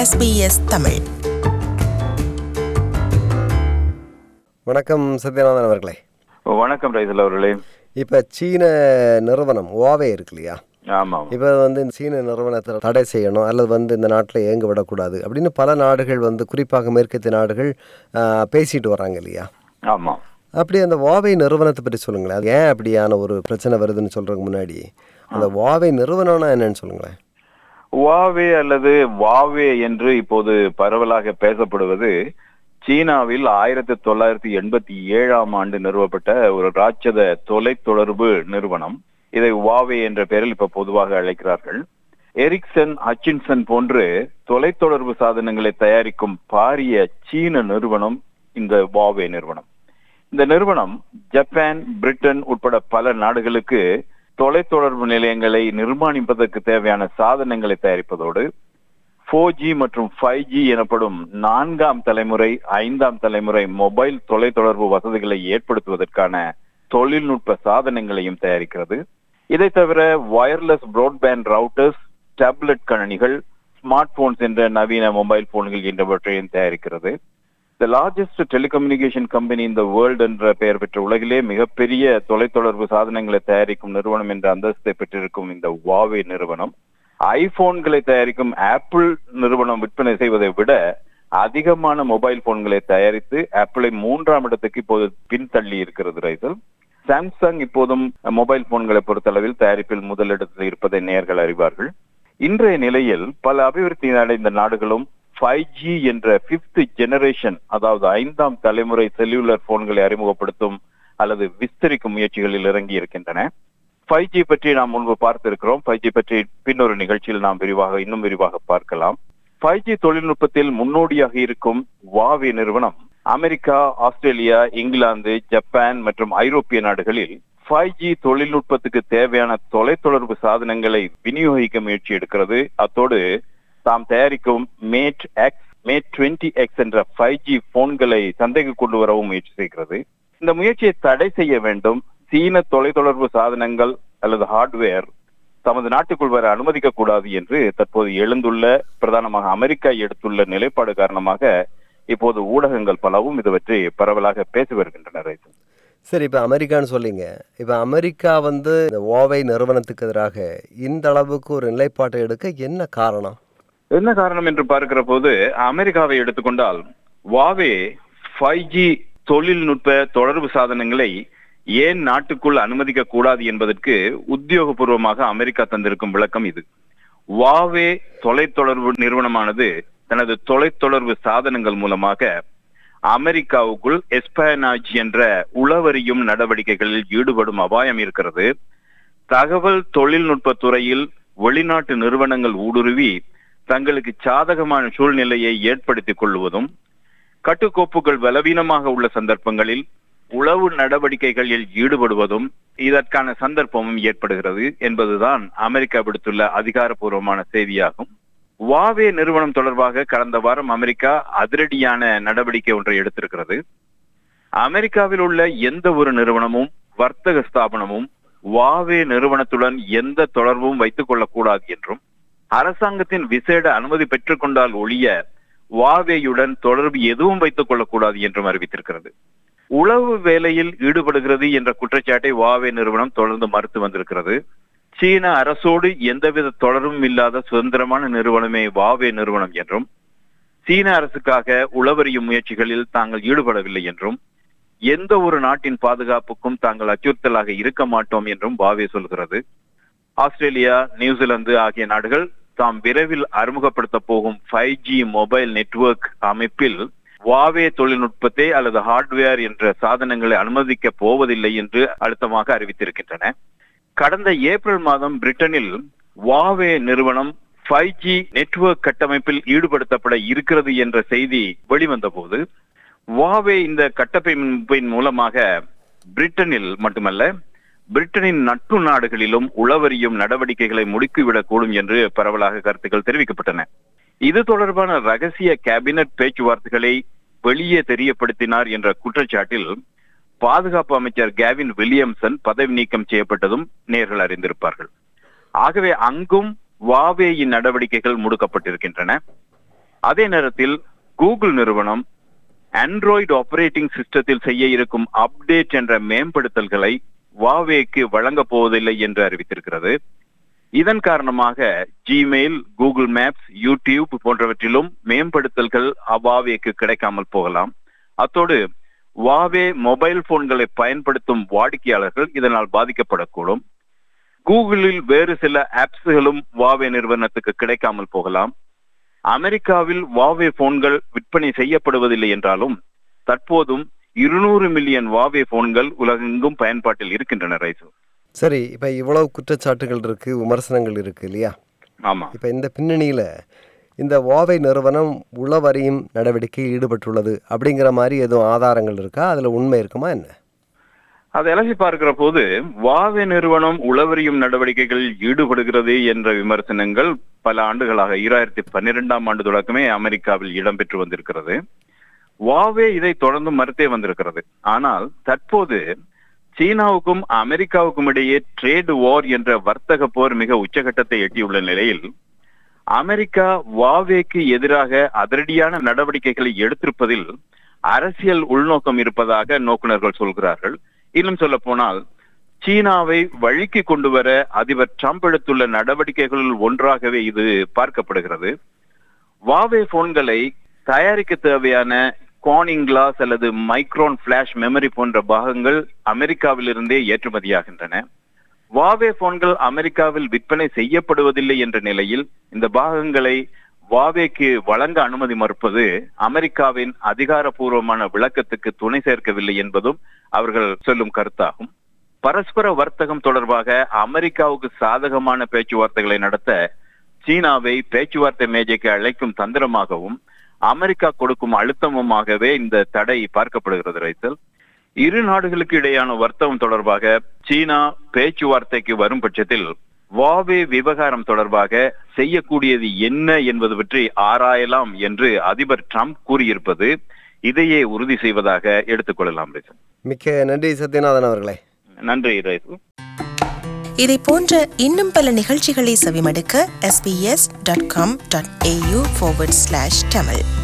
SBS Tamil வணக்கம் சத்யநாதன் அவர்களே வணக்கம் ரைசல் அவர்களே இப்போ சீன நிறுவனம் ஓவே இருக்கு இல்லையா ஆமாம் இப்போ வந்து இந்த சீன நிறுவனத்தை தடை செய்யணும் அல்லது வந்து இந்த நாட்டில் இயங்க விடக்கூடாது அப்படின்னு பல நாடுகள் வந்து குறிப்பாக மேற்கத்திய நாடுகள் ஆ, பேசிட்டு வராங்க இல்லையா ஆமாம் அப்படி அந்த வாவை நிறுவனத்தை பற்றி சொல்லுங்களேன் அது ஏன் அப்படியான ஒரு பிரச்சனை வருதுன்னு சொல்றதுக்கு முன்னாடி அந்த வாவை நிறுவனம்னா என்னன்னு சொல்லுங்களேன் வாவே அல்லது வாவே என்று இப்போது பரவலாக பேசப்படுவது சீனாவில் ஆயிரத்தி தொள்ளாயிரத்தி எண்பத்தி ஏழாம் ஆண்டு நிறுவப்பட்ட ஒரு ராட்சத தொலைத்தொடர்பு நிறுவனம் இதை வாவே என்ற பெயரில் இப்ப பொதுவாக அழைக்கிறார்கள் எரிக்சன் ஹச்சின்சன் போன்று தொலைத்தொடர்பு சாதனங்களை தயாரிக்கும் பாரிய சீன நிறுவனம் இந்த வாவே நிறுவனம் இந்த நிறுவனம் ஜப்பான் பிரிட்டன் உட்பட பல நாடுகளுக்கு தொலைத்தொடர்பு நிலையங்களை நிர்மாணிப்பதற்கு தேவையான சாதனங்களை தயாரிப்பதோடு ஃபோர் ஜி மற்றும் ஃபைவ் ஜி எனப்படும் நான்காம் தலைமுறை ஐந்தாம் தலைமுறை மொபைல் தொலைத்தொடர்பு வசதிகளை ஏற்படுத்துவதற்கான தொழில்நுட்ப சாதனங்களையும் தயாரிக்கிறது இதை தவிர வயர்லெஸ் பிராட்பேண்ட் ரவுட்டர்ஸ் டேப்லெட் கணினிகள் ஸ்மார்ட் போன்ஸ் என்ற நவீன மொபைல் போன்கள் என்றவற்றையும் தயாரிக்கிறது த லார்ஜஸ்ட் டெலிகம்யூனிகேஷன் கம்பெனி இந்த வேர்ல்டு என்ற பெயர் பெற்ற உலகிலே மிகப்பெரிய தொலைத்தொடர்பு சாதனங்களை தயாரிக்கும் நிறுவனம் என்ற அந்தஸ்தை பெற்றிருக்கும் இந்த வாவே நிறுவனம் ஐபோன்களை தயாரிக்கும் ஆப்பிள் நிறுவனம் விற்பனை செய்வதை விட அதிகமான மொபைல் போன்களை தயாரித்து ஆப்பிளை மூன்றாம் இடத்துக்கு இப்போது பின்தள்ளி இருக்கிறது ரைசல் சாம்சங் இப்போதும் மொபைல் போன்களை பொறுத்தளவில் தயாரிப்பில் முதலிடத்தில் இருப்பதை நேர்கள் அறிவார்கள் இன்றைய நிலையில் பல அபிவிருத்தி அடைந்த நாடுகளும் ஃபைவ் ஜி என்ற பிப்த் ஜெனரேஷன் அதாவது ஐந்தாம் தலைமுறை செல்லுலர் போன்களை அறிமுகப்படுத்தும் அல்லது விஸ்தரிக்கும் முயற்சிகளில் இறங்கி இருக்கின்றன ஃபைவ் ஜி பற்றி நாம் முன்பு பார்த்திருக்கிறோம் ஃபைவ் ஜி பற்றி பின்னொரு நிகழ்ச்சியில் நாம் விரிவாக இன்னும் விரிவாக பார்க்கலாம் ஃபைவ் ஜி தொழில்நுட்பத்தில் முன்னோடியாக இருக்கும் வாவி நிறுவனம் அமெரிக்கா ஆஸ்திரேலியா இங்கிலாந்து ஜப்பான் மற்றும் ஐரோப்பிய நாடுகளில் ஃபைவ் ஜி தொழில்நுட்பத்துக்கு தேவையான தொலைத்தொடர்பு சாதனங்களை விநியோகிக்க முயற்சி எடுக்கிறது அத்தோடு தாம் தயாரிக்கும் Mate X Mate twenty X என்ற ஃபைவ் ஜி போன்களை சந்தைக்கு கொண்டு வரவும் முயற்சி செய்கிறது இந்த முயற்சியை தடை செய்ய வேண்டும் சீன தொலைத்தொடர்பு சாதனங்கள் அல்லது ஹார்ட்வேர் தமது நாட்டுக்குள் வர அனுமதிக்க கூடாது என்று தற்போது எழுந்துள்ள பிரதானமாக அமெரிக்கா எடுத்துள்ள நிலைப்பாடு காரணமாக இப்போது ஊடகங்கள் பலவும் இது பற்றி பரவலாக பேசி வருகின்றனர் ரைசல். சரி இப்போ அமெரிக்கான்னு சொல்லிங்க இப்போ அமெரிக்கா வந்து இந்த ஓவை நிறுவனத்துக்கு எதிராக இந்த அளவுக்கு ஒரு நிலைப்பாட்டை எடுக்க என்ன காரணம் என்ன காரணம் என்று பார்க்கிற போது அமெரிக்காவை எடுத்துக்கொண்டால் வாவே ஃபைவ் ஜி தொழில்நுட்ப தொடர்பு சாதனங்களை ஏன் நாட்டுக்குள் அனுமதிக்க கூடாது என்பதற்கு உத்தியோகபூர்வமாக அமெரிக்கா தந்திருக்கும் விளக்கம் இது வாவே தொலைத்தொடர்பு நிறுவனமானது தனது தொலைத்தொடர்பு சாதனங்கள் மூலமாக அமெரிக்காவுக்குள் எஸ்பயனாஜ் என்ற உளவறியும் நடவடிக்கைகளில் ஈடுபடும் அபாயம் இருக்கிறது தகவல் தொழில்நுட்ப துறையில் வெளிநாட்டு நிறுவனங்கள் ஊடுருவி தங்களுக்கு சாதகமான சூழ்நிலையை ஏற்படுத்திக் கொள்வதும் கட்டுக்கோப்புகள் பலவீனமாக உள்ள சந்தர்ப்பங்களில் உளவு நடவடிக்கைகளில் ஈடுபடுவதும் இதற்கான சந்தர்ப்பமும் ஏற்படுகிறது என்பதுதான் அமெரிக்கா விடுத்துள்ள அதிகாரப்பூர்வமான செய்தியாகும் வாவே நிறுவனம் தொடர்பாக கடந்த வாரம் அமெரிக்கா அதிரடியான நடவடிக்கை ஒன்றை எடுத்திருக்கிறது அமெரிக்காவில் உள்ள எந்த ஒரு நிறுவனமும் வர்த்தக ஸ்தாபனமும் வாவே நிறுவனத்துடன் எந்த தொடர்பும் வைத்துக் கொள்ளக்கூடாது என்றும் அரசாங்கத்தின் விசேட அனுமதி பெற்றுக்கொண்டால் ஒழிய வாவேயுடன் தொடர்பு எதுவும் வைத்துக் கொள்ளக்கூடாது என்றும் அறிவித்திருக்கிறது உளவு வேலையில் ஈடுபடுகிறது என்ற குற்றச்சாட்டை வாவே நிறுவனம் தொடர்ந்து மறுத்து வந்திருக்கிறது சீன அரசோடு எந்தவித தொடர்பும் இல்லாத சுதந்திரமான நிறுவனமே வாவே நிறுவனம் என்றும் சீன அரசுக்காக உளவறியும் முயற்சிகளில் தாங்கள் ஈடுபடவில்லை என்றும் எந்த ஒரு நாட்டின் பாதுகாப்புக்கும் தாங்கள் அச்சுறுத்தலாக இருக்க மாட்டோம் என்றும் வாவே சொல்கிறது ஆஸ்திரேலியா நியூசிலாந்து ஆகிய நாடுகள் தாம் விரைவில் அறிமுகப்படுத்த போகும் ஃபைவ் ஜி மொபைல் நெட்வொர்க் அமைப்பில் வாவே தொழில்நுட்பத்தை அல்லது ஹார்ட்வேர் என்ற சாதனங்களை அனுமதிக்க போவதில்லை என்று அழுத்தமாக அறிவித்திருக்கின்றன கடந்த ஏப்ரல் மாதம் பிரிட்டனில் வாவே நிறுவனம் ஃபைவ் ஜி நெட்வொர்க் கட்டமைப்பில் ஈடுபடுத்தப்பட இருக்கிறது என்ற செய்தி வெளிவந்த போது வாவே இந்த கட்டமைப்பின் மூலமாக பிரிட்டனில் மட்டுமல்ல பிரிட்டனின் நட்பு நாடுகளிலும் உளவறியும் நடவடிக்கைகளை முடுக்கிவிடக்கூடும் என்று பரவலாக கருத்துக்கள் தெரிவிக்கப்பட்டன இது தொடர்பான ரகசிய கேபினட் பேச்சுவார்த்தைகளை வெளியே தெரியப்படுத்தினார் என்ற குற்றச்சாட்டில் பாதுகாப்பு அமைச்சர் கேவின் வில்லியம்சன் பதவி நீக்கம் செய்யப்பட்டதும் நேர்கள் அறிந்திருப்பார்கள் ஆகவே அங்கும் வாவேயின் நடவடிக்கைகள் முடுக்கப்பட்டிருக்கின்றன அதே நேரத்தில் கூகுள் நிறுவனம் ஆண்ட்ராய்டு ஆபரேட்டிங் சிஸ்டத்தில் செய்ய இருக்கும் அப்டேட் என்ற மேம்படுத்தல்களை வாவேக்கு வழங்கப் போவதில்லை என்று அறிவித்திருக்கிறது இதன் காரணமாக ஜிமெயில் கூகுள் மேப்ஸ் யூடியூப் போன்றவற்றிலும் மேம்படுத்தல்கள் அவாவேக்கு கிடைக்காமல் போகலாம் அத்தோடு வாவே மொபைல் போன்களை பயன்படுத்தும் வாடிக்கையாளர்கள் இதனால் பாதிக்கப்படக்கூடும் கூகுளில் வேறு சில ஆப்ஸ்களும் வாவே நிறுவனத்துக்கு கிடைக்காமல் போகலாம் அமெரிக்காவில் வாவே போன்கள் விற்பனை செய்யப்படுவதில்லை என்றாலும் தற்போதும் இருநூறு மில்லியன் வாவே போன்கள் உலகெங்கும் பயன்பாட்டில் இருக்கின்றன ரைசு சரி இப்போ இவ்வளவு குற்றச்சாட்டுகள் இருக்குது விமர்சனங்கள் இருக்குது இல்லையா ஆமா இப்போ இந்த பின்னணியில் இந்த வாவை நிறுவனம் உளவறியும் நடவடிக்கையில் ஈடுபட்டுள்ளது அப்படிங்கிற மாதிரி எதுவும் ஆதாரங்கள் இருக்கா அதில் உண்மை இருக்குமா என்ன அதை அலசி பார்க்கிற போது வாவே நிறுவனம் உளவறியும் நடவடிக்கைகளில் ஈடுபடுகிறது என்ற விமர்சனங்கள் பல ஆண்டுகளாக ஈராயிரத்தி பன்னிரெண்டாம் ஆண்டு தொடக்கமே அமெரிக்காவில் இடம்பெற்று வந்திருக்கிறது வாவே இதை தொடர்ந்து மறுத்தே வந்திருக்கிறது ஆனால் தற்போது சீனாவுக்கும் அமெரிக்காவுக்கும் இடையே ட்ரேட் வார் என்ற வர்த்தக போர் மிக உச்சகட்டத்தை எட்டியுள்ள நிலையில் அமெரிக்கா வாவேக்கு எதிராக அதிரடியான நடவடிக்கைகளை எடுத்திருப்பதில் அரசியல் உள்நோக்கம் இருப்பதாக நோக்குநர்கள் சொல்கிறார்கள் இன்னும் சொல்ல போனால் சீனாவை வழிக்கு கொண்டு வர அதிபர் ட்ரம்ப் எடுத்துள்ள நடவடிக்கைகளில் ஒன்றாகவே இது பார்க்கப்படுகிறது வாவே போன்களை தயாரிக்க தேவையான கானிங் கிளாஸ் அல்லது மைக்ரோன் பிளாஷ் மெமரி போன்ற பாகங்கள் அமெரிக்காவிலிருந்தே ஏற்றுமதியாகின்றன வாவே போன்கள் அமெரிக்காவில் விற்பனை செய்யப்படுவதில்லை என்ற நிலையில் இந்த பாகங்களை வாவேக்கு வழங்க அனுமதி மறுப்பது அமெரிக்காவின் அதிகாரப்பூர்வமான விளக்கத்துக்கு துணை சேர்க்கவில்லை என்பதும் அவர்கள் சொல்லும் கருத்தாகும் பரஸ்பர வர்த்தகம் தொடர்பாக அமெரிக்காவுக்கு சாதகமான பேச்சுவார்த்தைகளை நடத்த சீனாவை பேச்சுவார்த்தை மேஜைக்கு அழைக்கும் தந்திரமாகவும் அமெரிக்கா கொடுக்கும் அழுத்தமுமாகவே இந்த தடை பார்க்கப்படுகிறது ரைசல் இரு நாடுகளுக்கு இடையான வர்த்தகம் தொடர்பாக சீனா பேச்சுவார்த்தைக்கு வரும் பட்சத்தில் வாவே விவகாரம் தொடர்பாக செய்யக்கூடியது என்ன என்பது பற்றி ஆராயலாம் என்று அதிபர் ட்ரம்ப் கூறியிருப்பது இதையே உறுதி செய்வதாக எடுத்துக்கொள்ளலாம் ரைசல் மிக்க நன்றி சத்யநாதன் அவர்களே நன்றி ரைசல் இதை போன்ற இன்னும் பல நிகழ்ச்சிகளை செவிமடுக்க sbs.com.au forward slash tamil